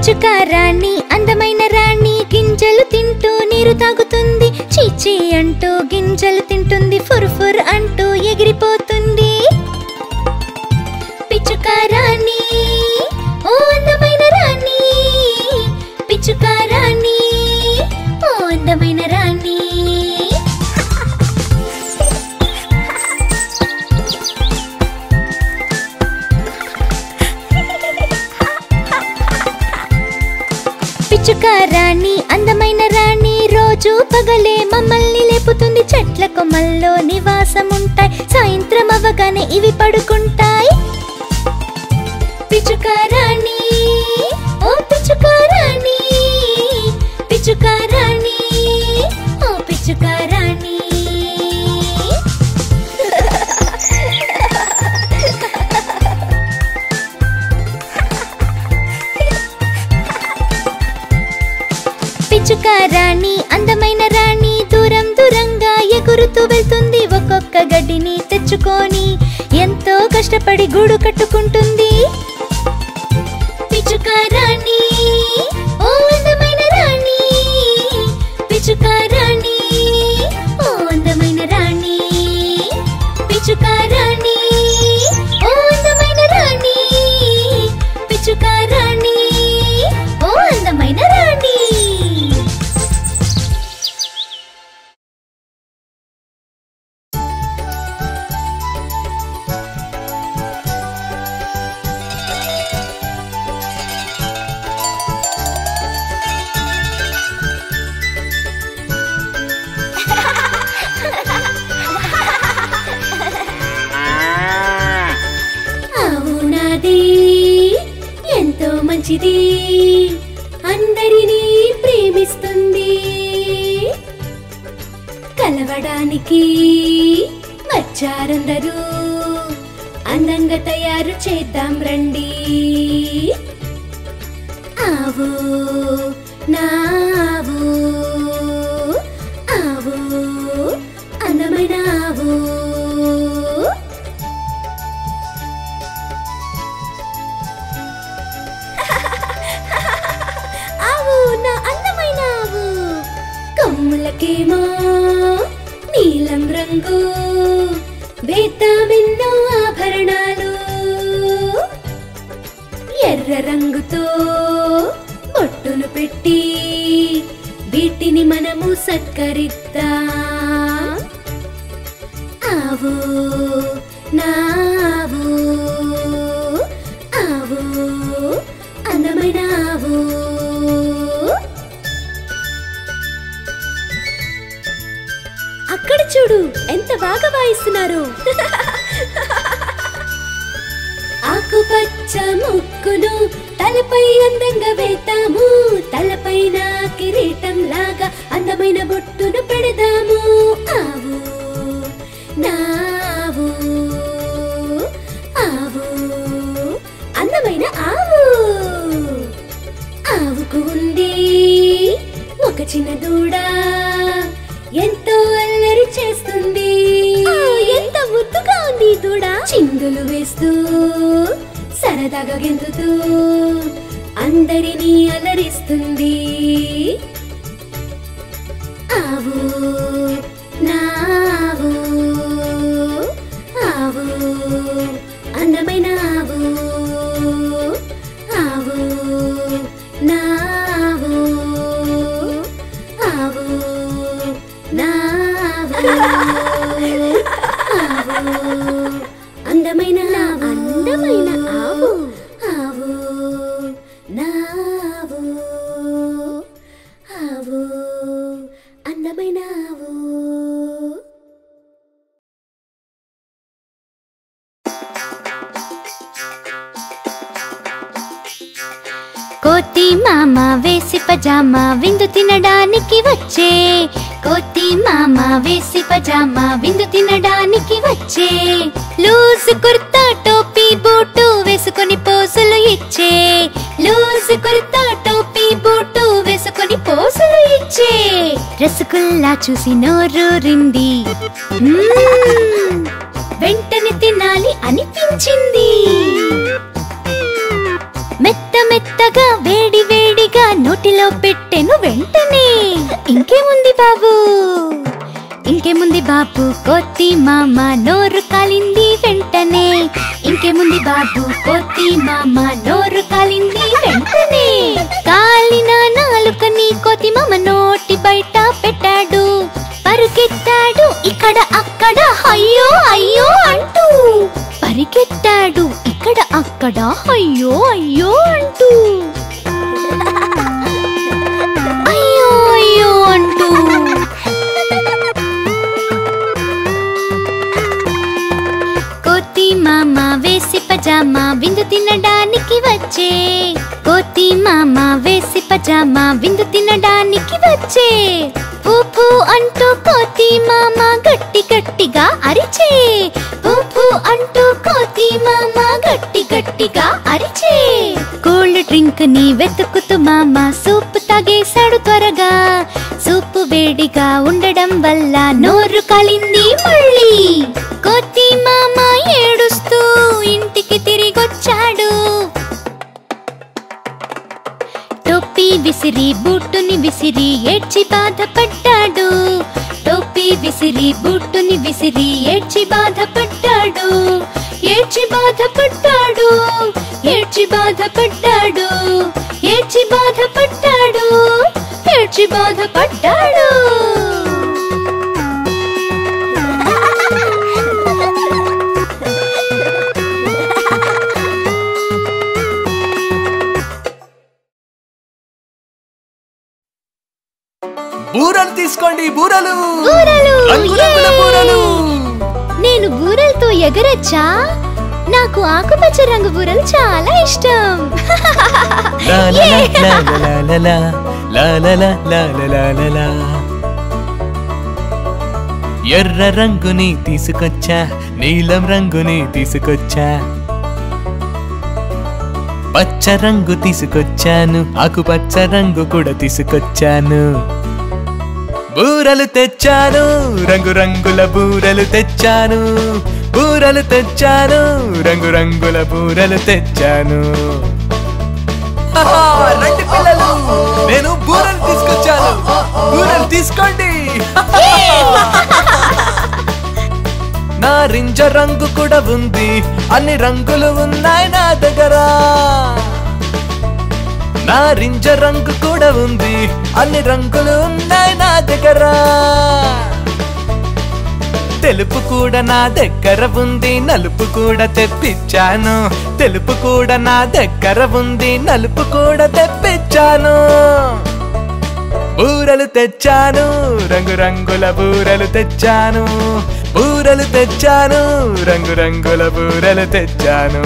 పిచ్చుక రాణి అందమైన రాణి గింజలు తింటూ నీరు తాగుతుంది చీచి అంటూ గింజలు తింటుంది ఫుర్ ఫుర్ అంటూ ఎగిరిపోతుంది పిచ్చుక రాణి ఓ అందమైన రాణి పిచ్చుక రాణి ఓ అందమైన రాణి పిచ్చుక రాణి అందమైన రాణి రోజు పగలే మమ్మల్ని లేపుతుంది చెట్ల కొమ్మల్లో నివాసం ఉంటాయి సాయంత్రం అవగానే ఇవి పడుకుంటాయి పిచ్చుక రాణి ఓ పిచ్చుక రాణి పిచ్చుక రాణి ఓ పిచ్చుక రాణి పిచ్చుక రాణి అందమైన రాణి దూరం దూరంగా ఎగురుతూ వెళ్తుంది ఒక్కొక్క గడ్డిని తెచ్చుకొని ఎంతో కష్టపడి గూడు కట్టుకుంటుంది పిచ్చుక రాణి ఓ అందమైన రాణి పిచ్చుక రాణి ఓ అందమైన రాణి పిచ్చుక రాణి ఓ అందమైన రాణి పిచ్చుక రాణి ఓ అందమైన రాణి అవునాది ఎంతో మంచిది అందరినీ ప్రేమిస్తుంది కలవడానికి వచ్చారందరూ అందంగా తయారు చేద్దాం రండి ఆవు నావు ఆవు అందమైన ఆవు ఆవు నా అందమైన ఆవు కొమ్ములకేమో నీలం రంగు వేద్దామెన్నో ఆభరణాలు ఎర్ర రంగుతో బొట్టును పెట్టి వీటిని మనము సత్కరిద్దాం ఆవు నావు ఆవు అందమైన ఆవు అక్కడ చూడు ఎంత బాగా వాయిస్తున్నారు ఆకుపచ్చ ముక్కును తలపై అందంగా వేద్దాము తలపైన కిరీటం లాగా అందమైన బొట్టును పెడదాము ఆవు నావు ఆవు అందమైన ఆవు ఆవుకు ఉంది ఒక చిన్న దూడ ఎంతో అల్లరి చేస్తుంది ఎంత ముద్దుగా ఉంది ఈ దూడ చిందులు వేస్తూ సరదాగా గెంతుతూ అందరినీ అలరిస్తుంది ఆవు నావు ఆవు అందమైన ఆవు ఆవు నావు ఆవు నావు ఆవు అందమైన ఆవు అందమైన ఆవు ఆవు నావు ఆవు అందమైన ఆవు కోతి మామ వేసి పజామా విందు తినడానికి వచ్చే కోతి మామ వేసి పజామా విందు తినడానికి వచ్చే లూజ్ కుర్తా టోపీ బూటు వేసుకొని పోసులు ఇచ్చే లూజ్ కుర్తా టోపీ బూటు వేసుకొని పోసులు ఇచ్చే రసగుల్లా చూసి నోరూరింది మ్మ్. వెంటనే తినాలి అనిపించింది మెత్త మెత్తగా వేడి వేడి నోటిలో పెట్టెను వెంటనే ఇంకేముంది బాబు ఇంకేముంది బాబు కోతి మామ నోరు కాలింది వెంటనే ఇంకేముంది బాబు కోతి మామ నోరు కాలింది వెంటనే కాలిన నాలుకని కోతి మామ నోటి బయట పెట్టాడు పరుగెత్తాడు ఇక్కడ అక్కడ అయ్యో అయ్యో అంటూ పరిగెత్తాడు ఇక్కడ అక్కడ అయ్యో అయ్యో అంటూ అయ్యో అయ్యో అంటూ కోతి మామ వేసి పజామా విందు తినడానికి వచ్చే కోతి మామ వేసి పజామా విందు తినడానికి వచ్చే పూపు అంటూ కోతి మామ గట్టి గట్టిగా అరిచే పూపు అంటూ కోతి మామ గట్టి గట్టిగా అరిచే కోల్డ్ డ్రింక్ ని వెతుకుతూ మామ సూప్ తాగేశాడు త్వరగా సూపు వేడిగా ఉండడం వల్ల నోరు కాలింది మళ్ళీ కోతి మామ ఏడుస్తూ ఇంటికి తిరిగొచ్చాడు టోపీ విసిరి బూటుని విసిరి ఏడ్చి బాధపడ్డాడు టోపీ విసిరి బూటుని విసిరి ఏడ్చి బాధపడ్డాడు ఏడ్చి బాధపడ్డాడు ఏడ్చి బాధపడ్డాడు ఏడ్చి బాధపడ్డాడు ఏడ్చి బాధపడ్డాడు బూరలు తీసుకోండి బూరలు బూరలు! రంగురంగుల యే! బూరలు నేను బూరలతో ఎగరచ్చా నాకు ఆకుపచ్చ రంగు బూరలు చాలా ఇష్టం లా లా లా లా లా లా లా లా లా లా లా లా లా. ఎర్ర రంగుని తీసుకొచ్చా నీలం రంగుని తీసుకొచ్చా పచ్చ రంగు తీసుకొచ్చాను ఆకుపచ్చ రంగు కూడా తీసుకొచ్చాను బూరలు తెచ్చాను రంగు రంగుల బూరలు తెచ్చాను బూరలు తెచ్చాను రంగు రంగుల బూరలు తెచ్చాను హాహా, రండి పిల్లలు నేను బూరలు తీసుకొచ్చాను బూరలు తీసుకోండి నారింజ రంగు కూడా ఉంది అన్ని రంగులు ఉన్నాయి నా దగ్గర నారింజ రంగు కూడా ఉంది అన్ని రంగులు ఉన్నాయి నా దగ్గర తెలుపు కూడా నా దగ్గర ఉంది నలుపు కూడా తెప్పించాను తెలుపు కూడా నా దగ్గర ఉంది నలుపు కూడా తెప్పించాను బూరలు తెచ్చాను రంగు రంగుల బూరలు తెచ్చాను బూరలు తెచ్చాను రంగు రంగుల బూరలు తెచ్చాను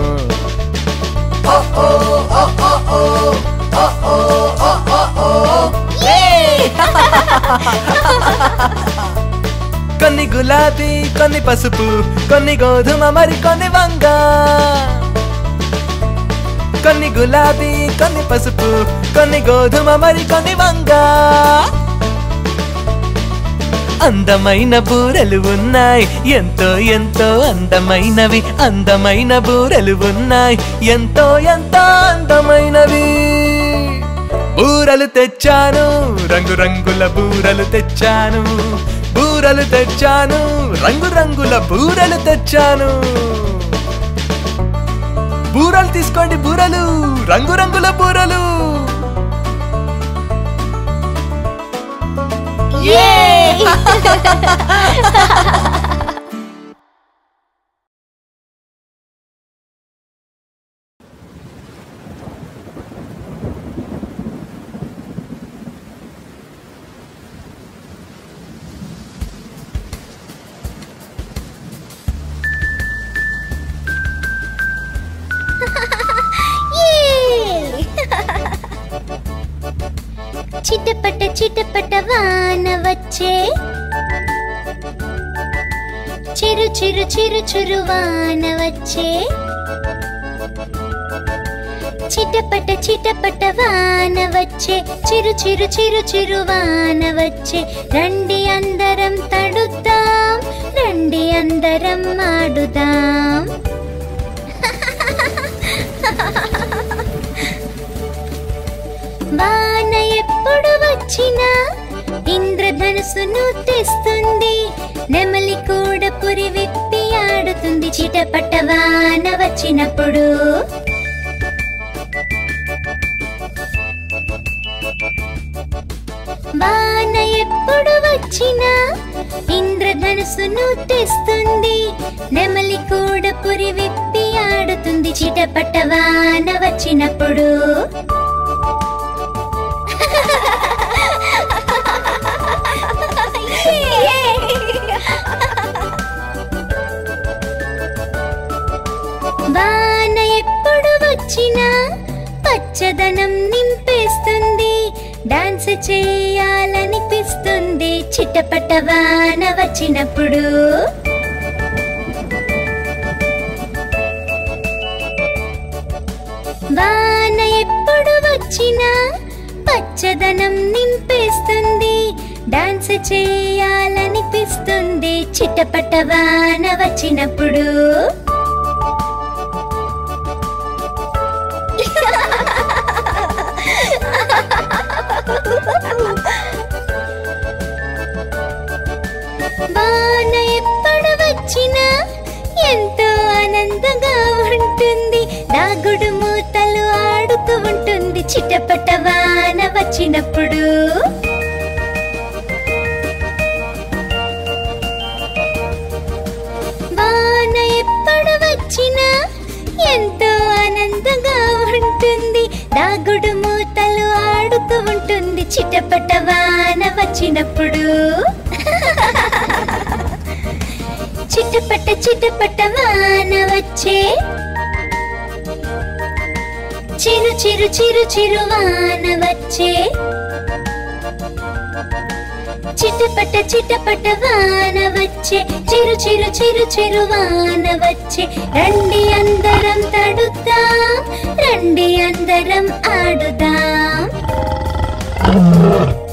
కొన్ని గులాబీ కొన్ని పసుపు కొన్ని గోధుమ మరి కొన్ని వంగ కొన్ని గులాబీ కొన్ని పసుపు కొన్ని గోధుమ మరి కొన్ని వంగ అందమైన బూరెలు ఉన్నాయి ఎంతో ఎంతో అందమైనవి అందమైన బూరెలు ఉన్నాయి ఎంతో ఎంతో అందమైనవి బూరలు తెచ్చాను రంగు రంగుల బూరలు తెచ్చాను బూరలు తెచ్చాను రంగు రంగుల బూరలు తెచ్చాను బూరలు తీసుకోండి బూరలు రంగు రంగుల బూరలు చిటపట చిటపట వాన వచ్చే చిరు చిరు చిరు చిరు వాన వచ్చే చిటపట చిటపట వాన వచ్చే చిరు చిరు చిరు చిరు వాన వచ్చే రండి అందరం తడుద్దాం రండి అందరం ఆడుదాం వాన ఎప్పుడు వచ్చినా ఇంద్రధనుసును తెస్తుంది నెమలి కూడా పురి విప్పి ఆడుతుంది చిటపట వాన వచ్చినప్పుడు వాన ఎప్పుడు వచ్చినా ఇంద్రధనుసును తెస్తుంది నెమలి కూడా పురి విప్పి ఆడుతుంది చిటపట వాన వచ్చినప్పుడు వాన ఎప్పుడు వచ్చినా పచ్చదనం నింపేస్తుంది డాన్స్ చేయాలనిపిస్తుంది చిట్టపట వాన వచ్చినప్పుడు వాన ఎప్పుడు వచ్చినా పచ్చదనం నింపేస్తుంది డాన్స్ చేయాలనిపిస్తుంది చిట్టపట వాన వచ్చినప్పుడు వాన ఎప్పుడు వచ్చినా ఎంతో ఆనందంగా ఉంటుంది దాగుడు మూతలు ఆడుతూ ఉంటుంది చిటపట వాన వచ్చినప్పుడు వాన ఎప్పుడు వచ్చినా ఎంతో ఆనందంగా ఉంటుంది దాగుడు మూతలు ఆడుతూ ఉంటుంది చిటపట వాన వచ్చినప్పుడు చిటపట చిటపట వాన వచ్చే చిరు చిరు చిరు చిరు వాన వచ్చే చిటపట చిటపట వాన వచ్చే చిరు చిరు చిరు చిరు వాన వచ్చే రండి అందరం తడుద్దాం రండి అందరం ఆడుదాం